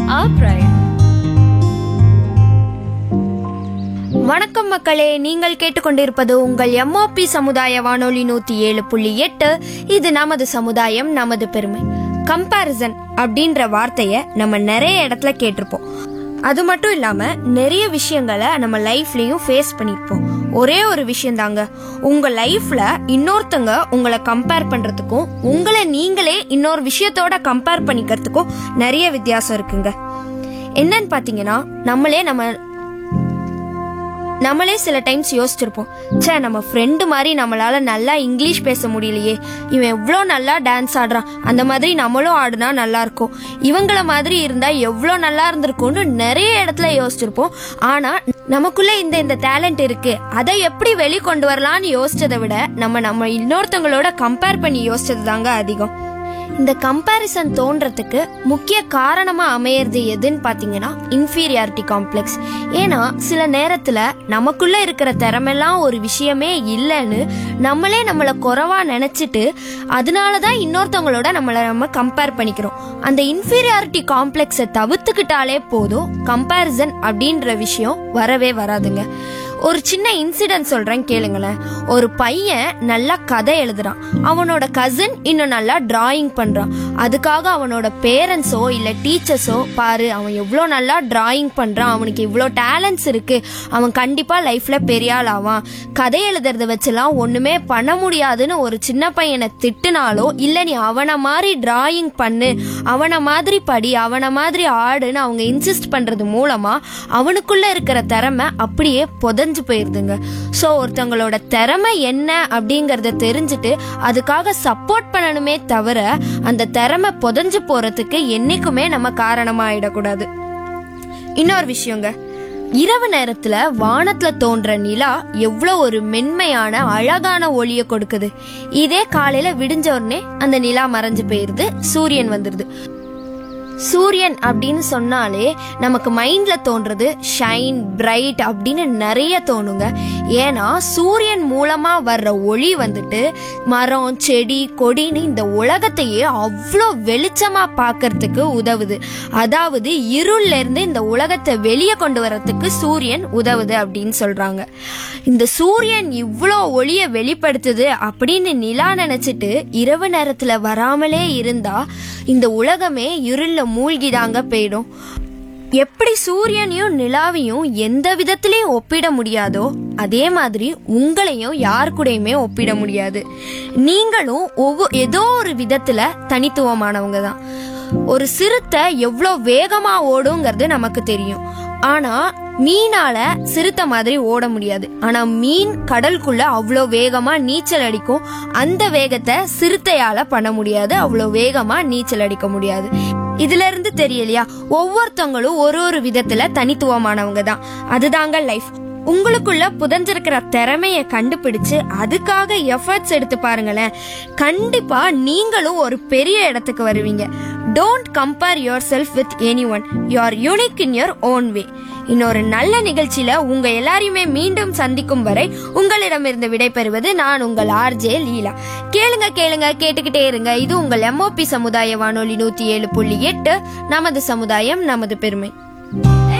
our pride. வணக்கம் மக்களே நீங்கள் கேட்டுக்கொண்டிருப்பது உங்கள் எம்ஓபி சமுதாய வானொலி நூத்தி ஏழு புள்ளி எட்டு இது நமது சமுதாயம் நமது பெருமை கம்பாரிசன் அப்படின்ற வார்த்தைய நம்ம நிறைய இடத்துல கேட்டிருப்போம் அது மட்டும் இல்லாம நிறைய விஷயங்களை நம்ம லைஃப்லயும் ஃபேஸ் பண்ணிருப்போம் ஒரே ஒரு விஷயம் தாங்க உங்க லைஃப்ல இன்னொருத்தங்க உங்களை கம்பேர் பண்றதுக்கும் உங்களை நீங்களே இன்னொரு விஷயத்தோட கம்பேர் பண்ணிக்கிறதுக்கும் நிறைய வித்தியாசம் இருக்குங்க என்னன்னு பாத்தீங்கன்னா நம்மளே நம்ம நம்மளே சில டைம்ஸ் யோசிச்சிருப்போம் ச்சே நம்ம ஃப்ரெண்டு மாதிரி நம்மளால நல்லா இங்கிலீஷ் பேச முடியலையே இவன் எவ்வளோ நல்லா டான்ஸ் ஆடுறான் அந்த மாதிரி நம்மளும் ஆடுனா நல்லா இருக்கும் இவங்கள மாதிரி இருந்தா எவ்வளோ நல்லா இருந்திருக்கும்னு நிறைய இடத்துல யோசிச்சிருப்போம் ஆனா நமக்குள்ள இந்த இந்த டேலண்ட் இருக்கு அதை எப்படி வெளிக்கொண்டு வரலாம்னு யோசிச்சதை விட நம்ம நம்ம இன்னொருத்தவங்களோட கம்பேர் பண்ணி யோசிச்சது தாங்க அதிகம் இந்த கம்பேரிசன் தோன்றதுக்கு முக்கிய காரணமா அமையறது எதுன்னு பாத்தீங்கன்னா இன்ஃபீரியாரிட்டி காம்ப்ளெக்ஸ் ஏன்னா சில நேரத்துல நமக்குள்ள இருக்கிற திறமெல்லாம் ஒரு விஷயமே இல்லைன்னு நம்மளே நம்மள குறைவா நினைச்சிட்டு அதனாலதான் இன்னொருத்தவங்களோட நம்மள நம்ம கம்பேர் பண்ணிக்கிறோம் அந்த இன்ஃபீரியாரிட்டி காம்ப்ளெக்ஸை தவிர்த்துக்கிட்டாலே போதும் கம்பேரிசன் அப்படின்ற விஷயம் வரவே வராதுங்க ஒரு சின்ன இன்சிடென்ட் சொல்றேன் கேளுங்களேன் ஒரு பையன் நல்லா கதை எழுதுறான் அவனோட கசின் இன்னும் நல்லா டிராயிங் பண்றான் அதுக்காக அவனோட பேரண்ட்ஸோ இல்ல டீச்சர்ஸோ பாரு அவன் எவ்வளோ நல்லா டிராயிங் பண்றான் அவனுக்கு இவ்வளோ டேலண்ட்ஸ் இருக்கு அவன் கண்டிப்பா லைஃப்ல பெரிய ஆள் ஆவான் கதை எழுதுறத வச்சுலாம் ஒண்ணுமே பண்ண முடியாதுன்னு ஒரு சின்ன பையனை திட்டுனாலோ இல்ல நீ அவனை மாதிரி டிராயிங் பண்ணு அவனை மாதிரி படி அவனை மாதிரி ஆடுன்னு அவங்க இன்சிஸ்ட் பண்றது மூலமா அவனுக்குள்ள இருக்கிற திறமை அப்படியே புதஞ்சு போயிருதுங்க ஸோ ஒருத்தவங்களோட திறமை என்ன அப்படிங்கறத தெரிஞ்சுட்டு அதுக்காக சப்போர்ட் பண்ணணுமே தவிர அந்த திறமை புதஞ்சு போறதுக்கு என்னைக்குமே நம்ம காரணமாயிடக்கூடாது இன்னொரு விஷயங்க இரவு நேரத்துல வானத்துல தோன்ற நிலா எவ்வளோ ஒரு மென்மையான அழகான ஒளிய கொடுக்குது இதே காலையில விடிஞ்ச உடனே அந்த நிலா மறைஞ்சு போயிருது சூரியன் வந்துருது சூரியன் அப்படின்னு சொன்னாலே நமக்கு மைண்ட்ல தோன்றது ஷைன் பிரைட் அப்படின்னு நிறைய தோணுங்க ஏன்னா சூரியன் மூலமா வர்ற ஒளி வந்துட்டு மரம் செடி கொடின்னு இந்த உலகத்தையே அவ்வளோ வெளிச்சமா பார்க்கறதுக்கு உதவுது அதாவது இருள்ல இருந்து இந்த உலகத்தை வெளியே கொண்டு வரதுக்கு சூரியன் உதவுது அப்படின்னு சொல்றாங்க இந்த சூரியன் இவ்வளோ ஒளிய வெளிப்படுத்துது அப்படின்னு நிலா நினைச்சிட்டு இரவு நேரத்துல வராமலே இருந்தா இந்த உலகமே இருள்ல மூழ்கிதாங்க போயிடும் எப்படி சூரியனையும் நிலாவையும் எந்த விதத்திலையும் ஒப்பிட முடியாதோ அதே மாதிரி உங்களையும் யார் கூடயுமே ஒப்பிட முடியாது நீங்களும் ஒவ்வொரு ஏதோ ஒரு விதத்துல தனித்துவமானவங்க தான் ஒரு சிறுத்தை எவ்வளோ வேகமா ஓடுங்கிறது நமக்கு தெரியும் ஆனா மீனால சிறுத்தை மாதிரி ஓட முடியாது ஆனா மீன் கடலுக்குள்ள அவ்வளோ வேகமா நீச்சல் அடிக்கும் அந்த வேகத்தை சிறுத்தையால பண்ண முடியாது அவ்வளோ வேகமா நீச்சல் அடிக்க முடியாது இதுல இருந்து தெரியலையா ஒவ்வொருத்தவங்களும் ஒரு ஒரு விதத்துல தனித்துவமானவங்க தான் அதுதாங்க லைஃப் உங்களுக்குள்ள புதஞ்சிருக்கிற திறமைய கண்டுபிடிச்சு அதுக்காக எஃபர்ட்ஸ் எடுத்து பாருங்களேன் கண்டிப்பா நீங்களும் ஒரு பெரிய இடத்துக்கு வருவீங்க don't compare yourself with any one you're unique in your own way இன்னொரு நல்ல நிகழ்ச்சியில உங்க எல்லாரையுமே மீண்டும் சந்திக்கும் வரை உங்களிடமிருந்து விடைபெறுவது நான் உங்கள் ஆர்ஜே லீலா கேளுங்க கேளுங்க கேட்டுக்கிட்டே இருங்க இது உங்கள் எம்ஓபி சமுதாய வானொலி நூத்தி ஏழு புள்ளி எட்டு நமது சமுதாயம் நமது பெருமை